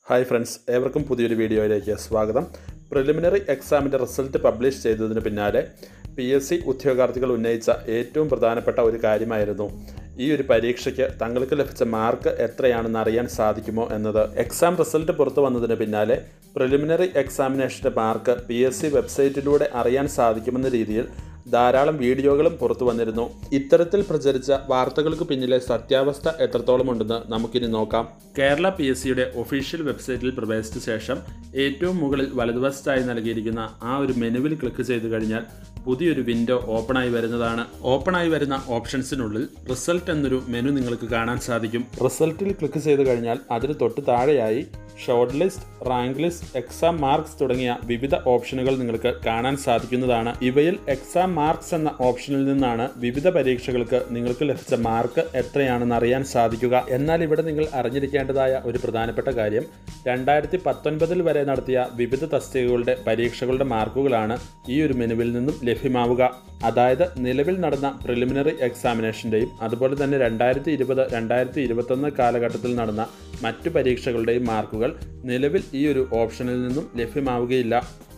hi friends ഏവർക്കും പുതിയൊരു വീഡിയോയിലേക്ക് സ്വാഗതം പ്രിലിമിനറി എക്സാമിൻ്റെ റിസൾട്ട് പബ്ലിഷ് ചെയ്തതിന് പിന്നാലെ പി എസ് സി ഉദ്യോഗാർത്ഥികൾ ഉന്നയിച്ച ഏറ്റവും പ്രധാനപ്പെട്ട ഒരു കാര്യമായിരുന്നു ഈ ഒരു പരീക്ഷയ്ക്ക് തങ്ങൾക്ക് ലഭിച്ച മാർക്ക് എത്രയാണെന്ന് അറിയാൻ സാധിക്കുമോ എന്നത് എക്സാം റിസൾട്ട് പുറത്തു വന്നതിന് പിന്നാലെ പ്രിലിമിനറി എക്സാമിനേഷൻ്റെ മാർക്ക് പി എസ് സി വെബ്സൈറ്റിലൂടെ അറിയാൻ സാധിക്കുമെന്ന രീതിയിൽ ധാരാളം വീഡിയോകളും പുറത്തു വന്നിരുന്നു ഇത്തരത്തിൽ പ്രചരിച്ച വാർത്തകൾക്ക് പിന്നിലെ സത്യാവസ്ഥ എത്രത്തോളം ഉണ്ടെന്ന് നമുക്കിനി നോക്കാം കേരള പി എസ് സിയുടെ ഒഫീഷ്യൽ വെബ്സൈറ്റിൽ പ്രവേശിച്ച ശേഷം ഏറ്റവും മുകളിൽ വലതുവശത്തായി നൽകിയിരിക്കുന്ന ആ ഒരു മെനുവിൽ ക്ലിക്ക് ചെയ്തു കഴിഞ്ഞാൽ പുതിയൊരു വിൻഡോ ഓപ്പണായി വരുന്നതാണ് ഓപ്പണായി വരുന്ന ഓപ്ഷൻസിനുള്ളിൽ റിസൾട്ട് എന്നൊരു മെനു നിങ്ങൾക്ക് കാണാൻ സാധിക്കും റിസൾട്ടിൽ ക്ലിക്ക് ചെയ്തു കഴിഞ്ഞാൽ അതിന് തൊട്ട് താഴെയായി short list rank list exam marks തുടങ്ങിയ വിവിധ ഓപ്ഷനുകൾ നിങ്ങൾക്ക് കാണാൻ സാധിക്കുന്നതാണ് ഇവയിൽ എക്സാം മാർക്സ് എന്ന ഓപ്ഷനിൽ നിന്നാണ് വിവിധ പരീക്ഷകൾക്ക് നിങ്ങൾക്ക് ലഭിച്ച മാർക്ക് എത്രയാണെന്ന് അറിയാൻ സാധിക്കുക എന്നാൽ ഇവിടെ നിങ്ങൾ അറിഞ്ഞിരിക്കേണ്ടതായ ഒരു പ്രധാനപ്പെട്ട കാര്യം രണ്ടായിരത്തി പത്തൊൻപതിൽ വരെ നടത്തിയ വിവിധ തസ്തികകളുടെ പരീക്ഷകളുടെ മാർക്കുകളാണ് ഈ ഒരു മെനുവിൽ നിന്നും ലഭ്യമാവുക അതായത് നിലവിൽ നടന്ന പ്രിലിമിനറി എക്സാമിനേഷൻ്റെയും അതുപോലെ തന്നെ രണ്ടായിരത്തി ഇരുപത് രണ്ടായിരത്തി ഇരുപത്തൊന്ന് കാലഘട്ടത്തിൽ നടന്ന മറ്റു പരീക്ഷകളുടെയും മാർക്കുകൾ നിലവിൽ ഈ ഒരു ഓപ്ഷനിൽ നിന്നും ലഭ്യമാവുകയില്ല